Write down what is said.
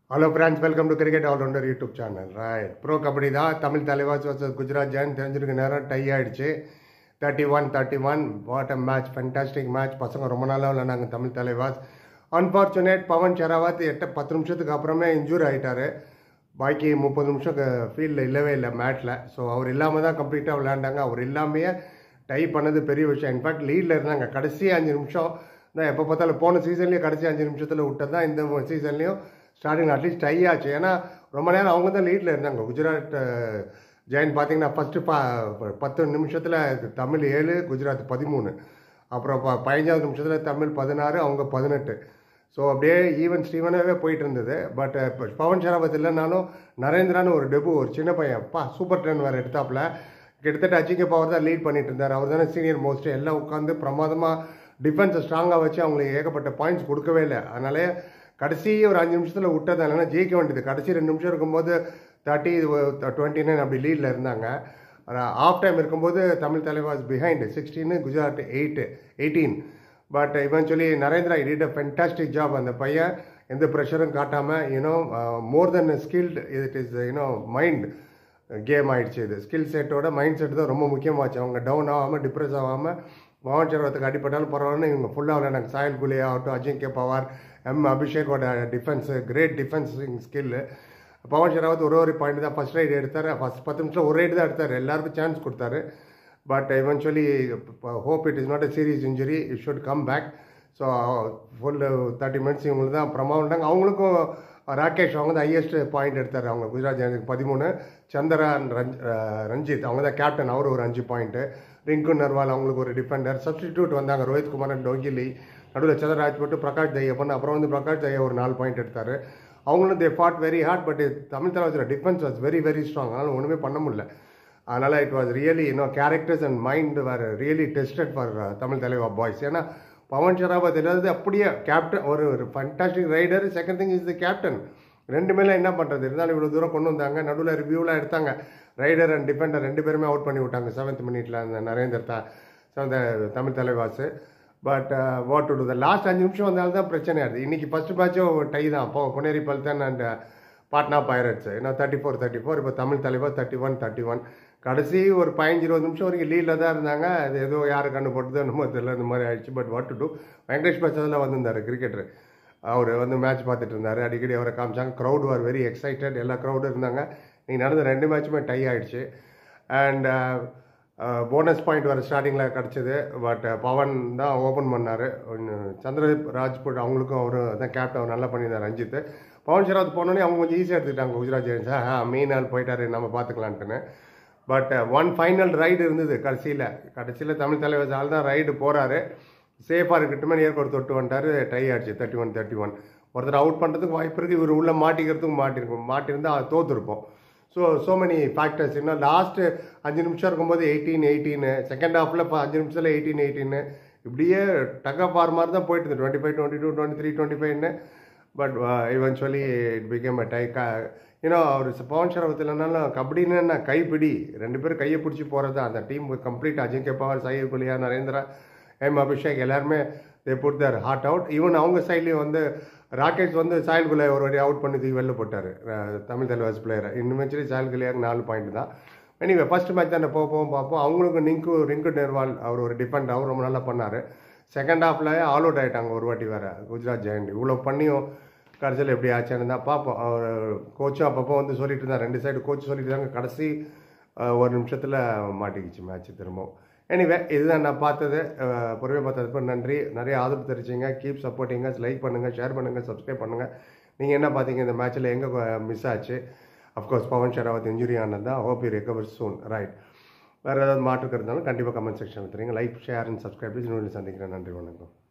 hello friends welcome to cricket all-rounder YouTube channel right bro kabaddi தான் Tamil Thalaivas versus Gujarat Giants தெரிஞ்சிருக்க நேரம் tie ஆயிடுச்சு thirty one thirty one what a match fantastic match பசங்க ரொம்ப நாளாக விளையாண்டாங்க தமிழ் தலைவாஸ் அன்ஃபார்ச்சுனேட் பவன் ஷெராவத் எட்டு பத்து நிமிஷத்துக்கு அப்புறமே இன்ஜூர் ஆகிட்டாரு பாக்கி முப்பது நிமிஷம் ஃபீல்டில் இல்லவே இல்லை மேட்ச்சில் ஸோ அவர் இல்லாமல் தான் கம்ப்ளீட்டாக விளையாண்டாங்க அவர் இல்லாமையே டை பண்ணது பெரிய விஷயம் இன்ஃபேக்ட் லீடில் இருந்தாங்க கடைசி அஞ்சு நிமிஷம் தான் எப்போ பார்த்தாலும் போன சீசன்லேயும் கடைசி அஞ்சு நிமிஷத்தில் விட்டது தான் இந்த சீசன்லேயும் ஸ்டார்டிங் அட்லீஸ்ட் டை ஆச்சு ஏன்னா ரொம்ப நேரம் அவங்க தான் லீடில் இருந்தாங்க குஜராத் ஜெயின் பார்த்தீங்கன்னா ஃபஸ்ட்டு பா பத்து நிமிஷத்தில் தமிழ் ஏழு குஜராத் பதிமூணு அப்புறம் ப பதினஞ்சாவது நிமிஷத்தில் தமிழ் பதினாறு அவங்க பதினெட்டு ஸோ அப்படியே ஈவன் ஸ்டீவனாகவே போயிட்டு இருந்தது பட் பவன் ஷராவத் இல்லைனாலும் நரேந்திரான்னு ஒரு டெபு ஒரு சின்ன பையன் பா சூப்பர் டென் வேறு எடுத்தாப்புல கிட்டத்தட்ட அஜிங்க பவர் தான் லீட் பண்ணிட்டு இருந்தார் அவர் தானே சீனியர் மோஸ்ட் எல்லாம் உட்காந்து பிரமாதமாக டிஃபென்ஸை ஸ்ட்ராங்காக வச்சு அவங்களுக்கு ஏகப்பட்ட பாயிண்ட்ஸ் கொடுக்கவே இல்லை அதனாலே கடைசி ஒரு அஞ்சு நிமிஷத்தில் விட்டது இல்லைன்னா ஜெயிக்க வேண்டியது கடைசி ரெண்டு நிமிஷம் இருக்கும்போது தேர்ட்டி டுவெண்ட்டி நைன் அப்படி லீடில் இருந்தாங்க ஆஃப் டைம் இருக்கும்போது Tamil Thalaivas behind sixteen Gujarat eight eighteen but eventually Narendra it a fantastic job அந்த பையன் எந்த ப்ரெஷரும் காட்டாமல் you know more then skilled it is you know mind game ஆயிடுச்சு இது ஸ்கில் செட்டோட மைண்ட் செட் தான் ரொம்ப முக்கியமாச்சு அவங்க டவுன் ஆகாமல் டிப்ரெஸ் ஆகாமல் பவன் சர்வத்துக்கு அடிப்பட்டாலும் பரவாயில்ல இவங்க ஃபுல்லாக விளையாண்டாங்க சாயல் குலே ஆகட்டும் அஜிங்கே பவார் எம் அபிஷேக்கோட defence great defending skill Pawan Sehrawat ஒரு ஒரு பாயிண்ட் தான் ஃபஸ்ட் ரைடு எடுத்தார் ஃபஸ்ட் பத்து நிமிஷம் ஒரு ரைடு தான் எடுத்தார் எல்லாருக்கும் சான்ஸ் கொடுத்தாரு but eventually hope it is not a serious injury it should come back so full thirty minutes இவங்களுக்கு தான் பிரமாண்டாங்க அவங்களுக்கும் ராகேஷ் அவங்க தான் ஹையஸ்ட் பாயிண்ட் எடுத்தார் அவங்க குஜராத் ஜெயினுக்கு பதிமூணு சந்திரன் ரஞ்ச் ரஞ்சித் அவங்க தான் கேப்டன் அவர் ஒரு அஞ்சு பாயிண்ட்டு ரிங்கு நர்வால் அவங்களுக்கு ஒரு டிஃபெண்டர் சப்ஸ்டிடியூட் வந்தாங்க ரோஹித் குமார் டோங்கிலி நடுவில் சந்திரராஜ் போட்டு பிரகாஷ் தையப்பன் அப்புறம் வந்து பிரகாஷ் தையா ஒரு நாலு பாயிண்ட் எடுத்தார் அவங்களும் they fought very hard but Tamil தலைவரோட defence was very very strong அதனால் ஒன்றுமே பண்ண முடியல அதனால் இட் வாஸ் ரியலி இன்னும் characters and mind were really tested for Tamil Thalaiva boys ஏன்னா பவன் ஷராவத் இல்லாதது அப்படியே கேப்டன் ஒரு ஒரு fantastic raider second thing is the captain ரெண்டு மேலே என்ன பண்ணுறது இருந்தாலும் இவ்வளோ தூரம் கொண்டு வந்தாங்க நடுவில் ரிவ்யூலாம் எடுத்தாங்க ரைடர் அண்ட் டிஃபெண்டர் ரெண்டு பேருமே அவுட் பண்ணி விட்டாங்க செவன்த் மினிட்ல அந்த நரேந்தர் தா அந்த Tamil Thalaivas but what to do the last அஞ்சு நிமிஷம் வந்தாலும் தான் பிரச்சனை ஆகுது இன்றைக்கி ஃபஸ்ட்டு மேட்சும் டை தான் அப்போ புனேரி பல்தன் அண்ட் பாட்னா பைரட்ஸ் ஏன்னா தேர்ட்டி ஃபோர் தேர்ட்டி ஃபோர் இப்போ தமிழ் தலைவர் தேர்ட்டி ஒன் தேர்ட்டி ஒன் கடைசி ஒரு பதினஞ்சு இருபது நிமிஷம் வரைக்கும் லீடில் தான் இருந்தாங்க அது ஏதோ யார் கண்டு போட்டதோ என்னமோ தெரியல இந்த மாதிரி ஆயிடுச்சு but what to do Venkatesh பிரசாதில் வந்திருந்தார் கிரிக்கெட்டர் அவர் வந்து மேட்ச் பார்த்துட்டு இருந்தார் அடிக்கடி அவரை காமிச்சாங்க க்ரௌட் ஆர் வெரி எக்ஸைட்டட் எல்லா க்ரௌடும் இருந்தாங்க நீங்கள் நடந்த ரெண்டு மேட்சுமே டை ஆகிடுச்சு அண்ட் போனஸ் பாயிண்ட் வர ஸ்டார்டிங்கில் கிடச்சிது பட் பவன் தான் ஓப்பன் பண்ணார் சந்திர ராஜ்புட் அவங்களுக்கும் அவர் தான் கேப்டன் அவர் நல்லா பண்ணியிருந்தார் ரஞ்சித் பவன் ஷராத் போனோடனே அவங்க கொஞ்சம் ஈஸியாக எடுத்துக்கிட்டாங்க குஜராத் ஜெயின்ஸ் ஆ மெயின் ஆள் போயிட்டாரு நம்ம பார்த்துக்கலான்ட்டுன்னு பட் ஒன் ஃபைனல் ரைடு இருந்தது கடைசியில் கடைசியில் தமிழ் தலைவர் ஆள் தான் ரைடு போகிறாரு சேஃபாக இருக்கட்டுமே ஏற்கொடு தொட்டு வந்துட்டார் டை ஆயிடுச்சு தேர்ட்டி ஒன் தேர்ட்டி ஒன் ஒருத்தர் அவுட் பண்ணுறதுக்கு வாய்ப்பு இருக்குது இவர் உள்ளே மாட்டிக்கிறதுக்கும் மாட்டிருக்கும் மாட்டிருந்தால் தோற்றுருப்போம் ஸோ ஸோ மெனி ஃபேக்டர்ஸ் இன்னும் லாஸ்ட்டு அஞ்சு நிமிஷம் இருக்கும்போது எயிட்டீன் எயிட்டீனு செகண்ட் ஹாஃபில் இப்போ அஞ்சு நிமிஷத்தில் எயிட்டீன் எயிட்டீனு இப்படியே டக் ஆஃப் ஆர் மாதிரி தான் போயிட்டு இருந்தது twenty five twenty two twenty three twenty ஃபைவ்னு but eventually it became a tie க ஏன்னா அவர் பவன் ஷரவத் இல்லைனாலும் கபடின்னு என்ன கைப்பிடி ரெண்டு பேரும் கையை பிடிச்சி போகிறது அந்த team complete Ajinkya Pawar Sayed Gulia Narendra M Abhishek எல்லாருமே they put their heart out even அவங்க சைட்லேயும் வந்து ராகேஷ் வந்து சாயல் குலியா ஒரு வாட்டி அவுட் பண்ணி தூக்கி வெளில போட்டார் தமிழ் தலைவாஸ் பிளேயரை இன்னும் மேட்ச்லேயே சாயல் குலியாக்கு நாலு பாயிண்ட் தான் எனிவே ஃபஸ்ட் மேட்ச் தானே போவோம் பார்ப்போம் அவங்களுக்கு நிங்கு ரிங்கு நெர்வால் அவர் ஒரு டிஃபெண்ட் அவர் ரொம்ப நல்லா பண்ணார் செகண்ட் ஹாஃபில் ஆல் அவுட் ஆகிட்டாங்க ஒரு வாட்டி வேறு குஜராத் ஜெயண்ட் இவ்வளோ பண்ணியும் கடைசியில் எப்படி ஆச்சுன்னு தான் பார்ப்போம் அவர் கோச்சும் அப்பப்போ வந்து சொல்லிட்டு இருந்தார் ரெண்டு சைடு கோச் சொல்லிட்டு இருந்தாங்க கடைசி ஒரு நிமிஷத்தில் மாட்டிக்கிச்சு மேட்ச் திரும்பவும் எனிவே இதுதான் நான் பார்த்தது பொறுமை பார்த்ததுக்கு நன்றி நிறைய ஆதரவு தெரிவிச்சிங்க கீப் சப்போர்ட்டிங்க லைக் பண்ணுங்கள் ஷேர் பண்ணுங்கள் சப்ஸ்கிரைப் பண்ணுங்கள் நீங்கள் என்ன பார்த்தீங்க இந்த மேட்ச்சில் எங்கே மிஸ் ஆச்சு அஃப்கோர்ஸ் பவன் ஷெராவத் இன்ஜுரி ஆனது தான் hope you recover soon right வேறு ஏதாவது மாற்றுக்கு இருந்தாலும் கண்டிப்பாக கமெண்ட் செக்ஷனில் தெரியுங்க லைக் ஷேர் அண்ட் சப்ஸ்கிரைப் இன்னொன்று சந்திக்கிறேன் நன்றி வணக்கம்